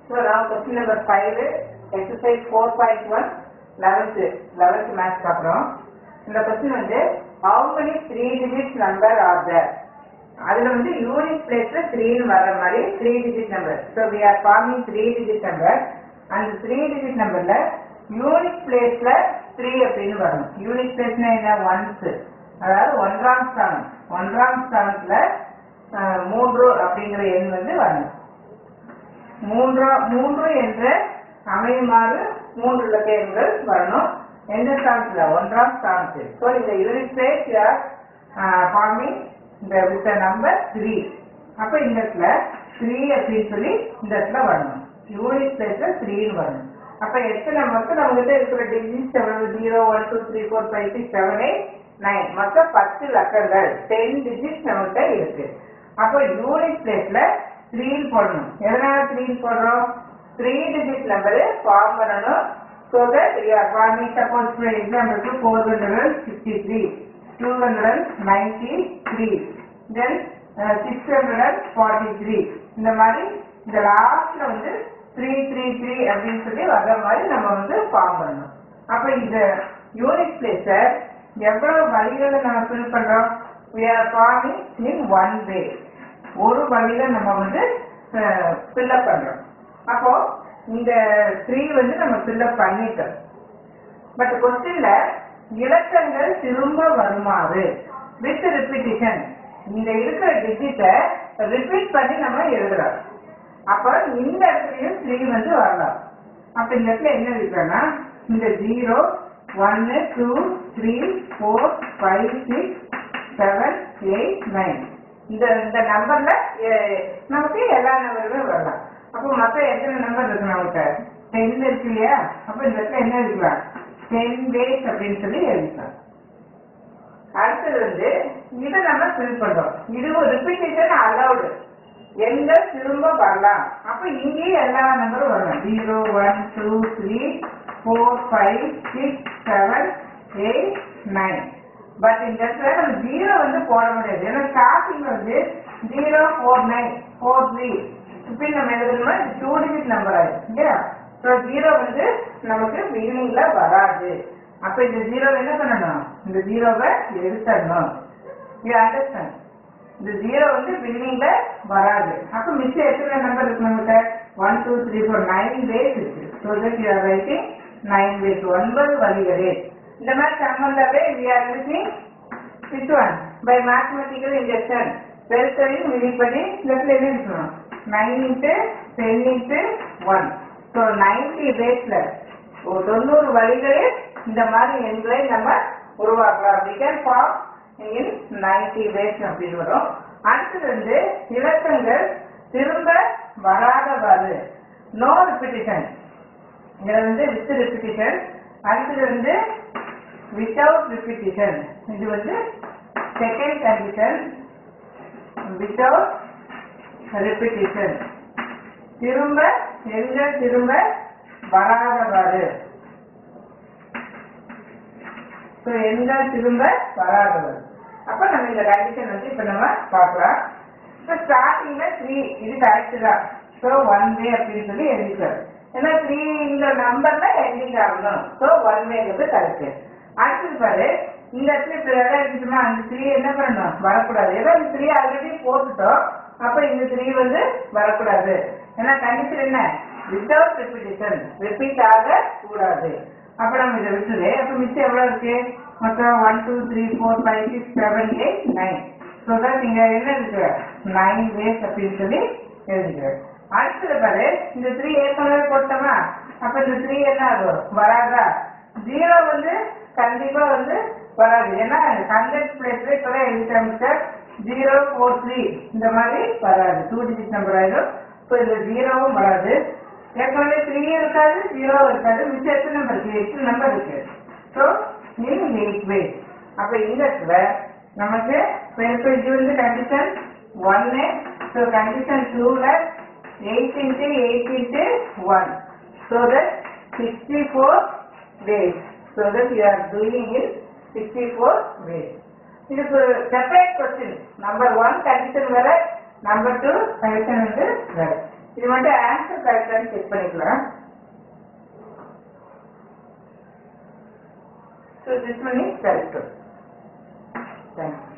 So now question number five, exercise four point one, eleventh, eleventh math பார்க்குறோம். இந்த question வந்து how many three digit number are there? அதுல வந்து unit பிளேஸ்ல த்ரீன்னு வர்ற மாதிரி three digit number so we are forming three digit number அந்த த்ரீ டிஜிட் நம்பர்ல யூனிட் பிளேஸ்ல த்ரீ அப்படின்னு வரணும் யூனிட் பிளேஸ்னா என்ன ஒன்ஸ் அதாவது ஒன்றாம் ஸ்தானம் ஒன்றாம் ஸ்தானத்துல அஹ், மூன்று அப்படிங்கிற எண் வந்து வரணும் மூன்றா மூன்று என்ற அமையுமாறு மூன்று இலக்கியங்கள் வரணும் எந்த ஸ்தானத்துல ஒன்றாம் ஸ்தானத்தில் ஸோ இந்த யூனிட் பிளேஸ் யார் ஃபார்மிங் இந்த வித் நம்பர் த்ரீ அப்ப இந்த இடத்துல த்ரீ அப்படின்னு சொல்லி இந்த இடத்துல வரணும் யூனிட் பிளேஸ்ல த்ரீன்னு வரணும் அப்ப எத்தனை மொத்தம் நம்ம கிட்ட இருக்கிற டிஜிட்ஸ் எவ்வளவு zero one two three four five six seven eight nine மொத்தம் பத்து லக்கங்கள் டென் டிஜிட்ஸ் நம்மகிட்ட இருக்கு அப்போ யூனிட் பிளேஸ்ல த்ரீன்னு போடணும் எதனால த்ரீன்னு போடுறோம் த்ரீ டிஜிட் நம்பர் ஃபார்ம் பண்ணணும் so that you are forming suppose for எக்ஸாம்பிளுக்கு four hundred fifty three two hundred ninety three then six hundred forty three இந்த மாதிரி இந்த லாஸ்ட்ல வந்து த்ரீ த்ரீ த்ரீ அப்படின்னு சொல்லி வர்ற மாதிரி நம்ம வந்து ஃபார்ம் பண்ணணும் அப்ப இந்த யூனிட் பிளேஸ எவ்வளவு வழிகளை நம்ம ஃபில் பண்றோம் we are forming in one way ஒரு வழியில நம்ம வந்து ஃபில்அப் பண்றோம் அப்போ இந்த த்ரீ வந்து நம்ம ஃபில்அப் பண்ணிட்டோம் பட் கொஸ்டின்ல இலக்கங்கள் திரும்ப வருமாறு வித் ரிப்பீட்டிஷன் இந்த இருக்கிற டிஜிட்டை ரிப்பீட் பண்ணி நம்ம எழுதுறோம் அப்ப இந்த இடத்துலயும் த்ரீ வந்து வரலாம் அப்ப இந்த இடத்துல என்ன இருக்குன்னா இந்த ஜீரோ ஒன்னு two three four five six seven eight nine இந்த இந்த நம்பர்ல நமக்கு எல்லா நம்பருமே வரலாம் அப்போ மொத்தம் எத்தனை நம்பர் இருக்கு நமக்கு டென் இருக்கு இல்லையா அப்ப இந்த இடத்துல என்ன எழுதிக்கலாம் டென் டேஸ் அப்படின்னு சொல்லி எழுதிக்கலாம் அடுத்தது வந்து இதை நம்ம ஃபில் பண்றோம் இது ஒரு ரிப்பீட்டேஷன் அலௌடு எண்கள் திரும்ப வரலாம் அப்ப இங்கேயும் எல்லா நம்பரும் வரலாம் zero one two three four five six seven eight nine but இந்த இடத்துல நம்ம ஜீரோ வந்து போட முடியாது ஏன்னா ஸ்டார்டிங் வந்து zero four nine four three இப்படி நம்ம எழுதணும்னா இது டூ டிஜிட் நம்பர் ஆயிடும் இல்லையா ஸோ ஜீரோ வந்து நமக்கு பிகினிங்ல வராது அப்ப இந்த ஜீரோ என்ன பண்ணணும் இந்த ஜீரோவை எடுத்துடணும் யூ அண்டர்ஸ்டாண்ட் இந்த ஜீரோ வந்து பிகினிங்ல வராது அப்ப மிச்சம் எத்தனை நம்பர் இருக்கு நம்மகிட்ட one two three four nine ways இருக்கு so that you are writing nine ways ஒன்பது வழிகளே இந்த மாதிரி சம்பந்தவே we are using which one by mathematical injection பெருத்தையும் விதிப்படி லெஃப்ட்ல என்ன இருக்கணும் nine into ten into one so ninety பேஸ்ல ஒரு தொண்ணூறு வழிகளில் இந்த மாதிரி எண்களை நம்ம உருவாக்கலாம் because for in ninety ways அப்படின்னு வரும் அடுத்தது வந்து இலக்கங்கள் திரும்ப வராதவாறு நோ ரிப்பிட்டிஷன் இதுல வந்து வித் ரிப்பிட்டிஷன் அடுத்தது வந்து வித்தவுட் ரிப்பிட்டிஷன் இது வந்து செகண்ட் கண்டிஷன் வித்தவுட் ரிப்பிட்டிஷன் திரும்ப எண்கள் திரும்ப வராதவாறு ஸோ எண்கள் திரும்ப வராதவர் அப்ப நம்ம இந்த கண்டிஷன் வந்து இப்ப நம்ம பார்க்கலாம் இப்போ ஸ்டார்டிங்ல த்ரீ இது கரெக்ட் தான் ஸோ ஒன் வே அப்படின்னு சொல்லி எழுதிக்கிறோம் ஏன்னா த்ரீ இந்த நம்பர்ல எண்டிங் ஆகணும் ஸோ ஒன் வேங்கிறது கரெக்ட் அடுத்தது பாரு இந்த இடத்துல இப்ப இடம் இருக்குமா அந்த த்ரீ என்ன பண்ணணும் வரக்கூடாது ஏதோ இந்த த்ரீ ஆல்ரெடி போட்டுட்டோம் அப்ப இந்த த்ரீ வந்து வரக்கூடாது ஏன்னா கண்டிஷன் என்ன வித்தவுட் ரிப்பீட்டேஷன் ரிப்பீட் ஆக கூடாது அப்ப நம்ம இதை விட்டுரு அப்ப மிச்சம் எவ்வளவு இருக்கு மொத்தம் one two three four five six seven eight nine so தான் நீங்க என்ன இருக்கு நைன் வேஸ் அப்படின்னு சொல்லி எழுதிக்க அடுத்தது பாரு இந்த த்ரீ ஏற்கனவே போட்டோமா அப்ப இந்த த்ரீ என்ன ஆகும் வராதா ஜீரோ வந்து கண்டிப்பா வந்து வராது ஏன்னா ஹண்ட்ரட் பிளேஸ்ல இப்பதான் எழுதிட்டாங்க ஜீரோ ஃபோர் த்ரீ இந்த மாதிரி வராது டூ டிஜிட் நம்பர் ஆயிடும் ஸோ இந்த ஜீரோவும் வராது ஏற்கனவே த்ரீ இருக்காது ஜீரோ இருக்காது மிச்சம் எத்தனை நம்பர் இருக்கு எட்டு நம்பர் இருக்கு ஸோ இன் எயிட் வே அப்ப இந்த இடத்துல நமக்கு இப்போ இது வந்து கண்டிஷன் ஒன்னு ஸோ கண்டிஷன் டூல eight into eight into one so that sixty four ways so that you are doing in sixty four ways இதுக்கு separate question number one condition வேற நம்பர் டூ கண்டிஷன் வந்து வேற இது மட்டும் ஆன்சர் கரெக்டானு check பண்ணிக்கலாம் so this one is correct thank you